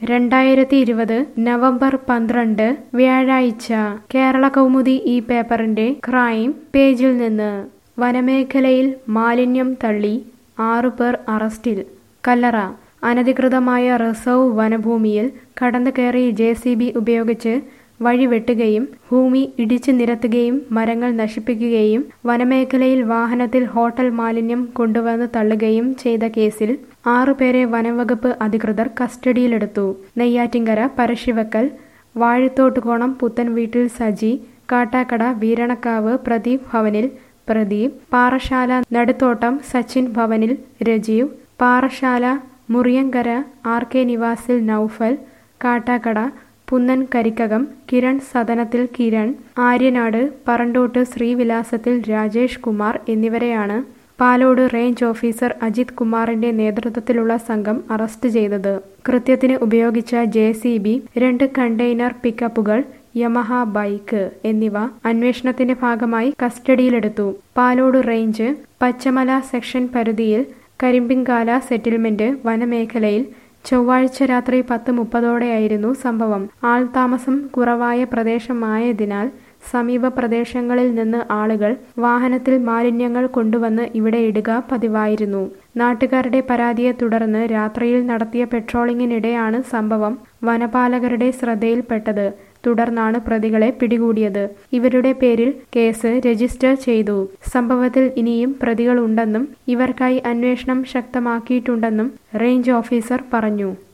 രണ്ടായിരത്തി ഇരുപത് നവംബർ പന്ത്രണ്ട് വ്യാഴാഴ്ച കേരള കൗമുദി ഈ പേപ്പറിന്റെ ക്രൈം പേജിൽ നിന്ന് വനമേഖലയിൽ മാലിന്യം തള്ളി ആറുപേർ അറസ്റ്റിൽ കല്ലറ അനധികൃതമായ റിസർവ് വനഭൂമിയിൽ കടന്നു കയറി ജെ സി ബി ഉപയോഗിച്ച് വഴി വെട്ടുകയും ഭൂമി ഇടിച്ചു നിരത്തുകയും മരങ്ങൾ നശിപ്പിക്കുകയും വനമേഖലയിൽ വാഹനത്തിൽ ഹോട്ടൽ മാലിന്യം കൊണ്ടുവന്ന് തള്ളുകയും ചെയ്ത കേസിൽ ആറുപേരെ വനംവകുപ്പ് അധികൃതർ കസ്റ്റഡിയിലെടുത്തു നെയ്യാറ്റിങ്കര പരശിവക്കൽ വാഴിത്തോട്ടുകോണം പുത്തൻ വീട്ടിൽ സജി കാട്ടാക്കട വീരണക്കാവ് പ്രദീപ് ഭവനിൽ പ്രദീപ് പാറശാല നടുത്തോട്ടം സച്ചിൻ ഭവനിൽ രജീവ് പാറശാല മുറിയങ്കര ആർ കെ നിവാസിൽ നൌഫൽ കാട്ടാക്കട പുന്നൻ കരിക്കകം കിരൺ സദനത്തിൽ കിരൺ ആര്യനാട് പറണ്ടോട്ട് ശ്രീവിലാസത്തിൽ രാജേഷ് കുമാർ എന്നിവരെയാണ് പാലോട് റേഞ്ച് ഓഫീസർ അജിത് കുമാറിന്റെ നേതൃത്വത്തിലുള്ള സംഘം അറസ്റ്റ് ചെയ്തത് കൃത്യത്തിന് ഉപയോഗിച്ച ജെ സി ബി രണ്ട് കണ്ടെയ്നർ പിക്കപ്പുകൾ യമഹ ബൈക്ക് എന്നിവ അന്വേഷണത്തിന്റെ ഭാഗമായി കസ്റ്റഡിയിലെടുത്തു പാലോട് റേഞ്ച് പച്ചമല സെക്ഷൻ പരിധിയിൽ കരിമ്പിങ്കാല സെറ്റിൽമെന്റ് വനമേഖലയിൽ ചൊവ്വാഴ്ച രാത്രി പത്ത് മുപ്പതോടെയായിരുന്നു സംഭവം ആൾതാമസം കുറവായ പ്രദേശമായതിനാൽ സമീപ പ്രദേശങ്ങളിൽ നിന്ന് ആളുകൾ വാഹനത്തിൽ മാലിന്യങ്ങൾ കൊണ്ടുവന്ന് ഇവിടെ ഇടുക പതിവായിരുന്നു നാട്ടുകാരുടെ പരാതിയെ തുടർന്ന് രാത്രിയിൽ നടത്തിയ പെട്രോളിങ്ങിനിടെയാണ് സംഭവം വനപാലകരുടെ ശ്രദ്ധയിൽപ്പെട്ടത് തുടർന്നാണ് പ്രതികളെ പിടികൂടിയത് ഇവരുടെ പേരിൽ കേസ് രജിസ്റ്റർ ചെയ്തു സംഭവത്തിൽ ഇനിയും പ്രതികളുണ്ടെന്നും ഇവർക്കായി അന്വേഷണം ശക്തമാക്കിയിട്ടുണ്ടെന്നും റേഞ്ച് ഓഫീസർ പറഞ്ഞു